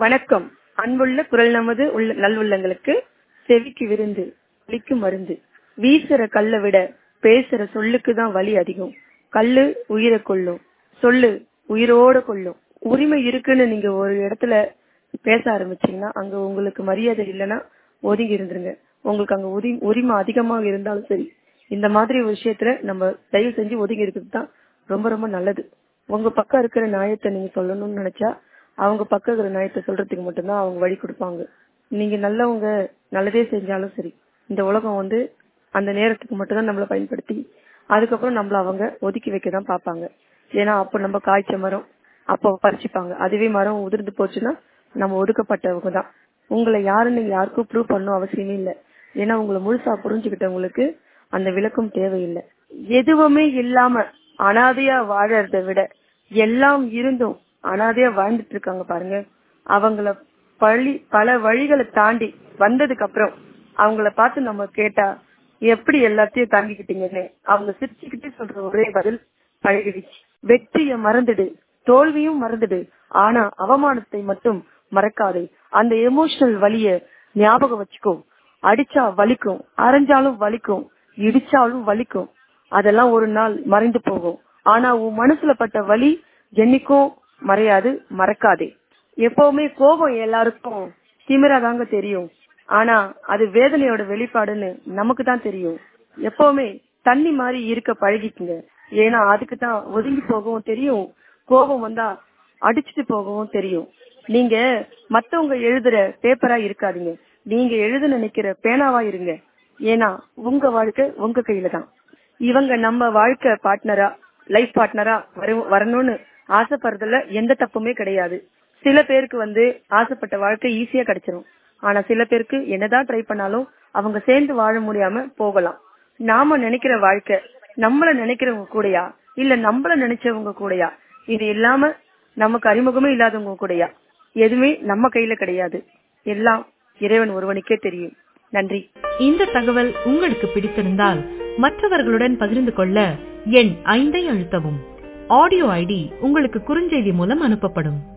வணக்கம் அன்புள்ள குரல் நமது உள்ள நல்லுள்ளங்களுக்கு செவிக்கு விருந்து வலிக்கு மருந்து வீசுற கல்லை விட பேசுற சொல்லுக்கு தான் வலி அதிகம் கல்லு உயிரை கொல்லும் சொல்லு உயிரோட கொல்லும் உரிமை இருக்குன்னு நீங்க ஒரு இடத்துல பேச ஆரம்பிச்சீங்கன்னா அங்க உங்களுக்கு மரியாதை இல்லைன்னா ஒதுங்கி இருந்துருங்க உங்களுக்கு அங்க உரி உரிமை அதிகமாக இருந்தாலும் சரி இந்த மாதிரி ஒரு விஷயத்துல நம்ம தயவு செஞ்சு ஒதுங்கி இருக்கிறது தான் ரொம்ப ரொம்ப நல்லது உங்க பக்கம் இருக்கிற நியாயத்தை நீங்க சொல்லணும்னு நினைச்சா அவங்க பக்கம் இருக்கிற நியாயத்தை சொல்றதுக்கு மட்டும்தான் அவங்க வழி கொடுப்பாங்க நீங்க நல்லவங்க நல்லதே செஞ்சாலும் சரி இந்த உலகம் வந்து அந்த நேரத்துக்கு மட்டும்தான் நம்மளை பயன்படுத்தி அதுக்கப்புறம் நம்மள அவங்க ஒதுக்கி வைக்க தான் பார்ப்பாங்க ஏன்னா அப்போ நம்ம காய்ச்ச மரம் அப்போ பறிச்சுப்பாங்க அதுவே மரம் உதிர்ந்து போச்சுன்னா நம்ம ஒதுக்கப்பட்டவங்க தான் உங்களை யாருன்னு யாருக்கும் ப்ரூவ் பண்ணணும் அவசியமே இல்லை ஏன்னா உங்களை முழுசா புரிஞ்சுக்கிட்டவங்களுக்கு அந்த விளக்கம் தேவையில்லை எதுவுமே இல்லாம அனாதையா வாழறத விட எல்லாம் இருந்தும் அனாதையா வாழ்ந்துட்டு இருக்காங்க பாருங்க அவங்கள பழி பல வழிகளை தாண்டி வந்ததுக்கு அப்புறம் அவங்கள பார்த்து நம்ம கேட்டா எப்படி எல்லாத்தையும் தாங்கிக்கிட்டீங்கன்னு அவங்க சிரிச்சுக்கிட்டே சொல்ற ஒரே பதில் பழகிடுச்சு வெற்றிய மறந்துடு தோல்வியும் மறந்துடு ஆனா அவமானத்தை மட்டும் மறக்காதே அந்த எமோஷனல் வலிய ஞாபகம் வச்சுக்கோ அடிச்சா வலிக்கும் அரைஞ்சாலும் வலிக்கும் இடிச்சாலும் வலிக்கும் அதெல்லாம் ஒரு நாள் மறைந்து போகும் ஆனா உன் மனசுல பட்ட வலி என்னைக்கும் மறையாது மறக்காதே எப்பவுமே கோபம் எல்லாருக்கும் திமிராதாங்க தெரியும் ஆனா அது வேதனையோட வெளிப்பாடுன்னு நமக்கு தான் தெரியும் எப்பவுமே தண்ணி மாதிரி இருக்க பழகிக்குங்க ஏன்னா அதுக்கு தான் ஒதுங்கி போகவும் தெரியும் கோபம் வந்தா அடிச்சுட்டு போகவும் தெரியும் நீங்க மத்தவங்க எழுதுற பேப்பரா இருக்காதீங்க நீங்க எழுத நினைக்கிற பேனாவா இருங்க ஏன்னா உங்க வாழ்க்கை உங்க கையில தான் இவங்க நம்ம வாழ்க்கை பார்ட்னரா லைஃப் பார்ட்னரா வரணும்னு ஆசைப்படுறதுல எந்த தப்புமே கிடையாது சில பேருக்கு வந்து ஆசைப்பட்ட வாழ்க்கை ஈஸியா கிடைச்சிரும் ஆனா சில பேருக்கு என்னதான் ட்ரை பண்ணாலும் அவங்க சேர்ந்து வாழ முடியாம போகலாம் நாம நினைக்கிற வாழ்க்கை நம்மள நினைக்கிறவங்க கூடயா இல்ல நம்மள நினைச்சவங்க கூடயா இது இல்லாம நமக்கு அறிமுகமே இல்லாதவங்க கூடயா எதுவுமே நம்ம கையில கிடையாது எல்லாம் இறைவன் ஒருவனுக்கே தெரியும் நன்றி இந்த தகவல் உங்களுக்கு பிடித்திருந்தால் மற்றவர்களுடன் பகிர்ந்து கொள்ள எண் ஐந்தை அழுத்தவும் ஆடியோ ஐடி உங்களுக்கு குறுஞ்செய்தி மூலம் அனுப்பப்படும்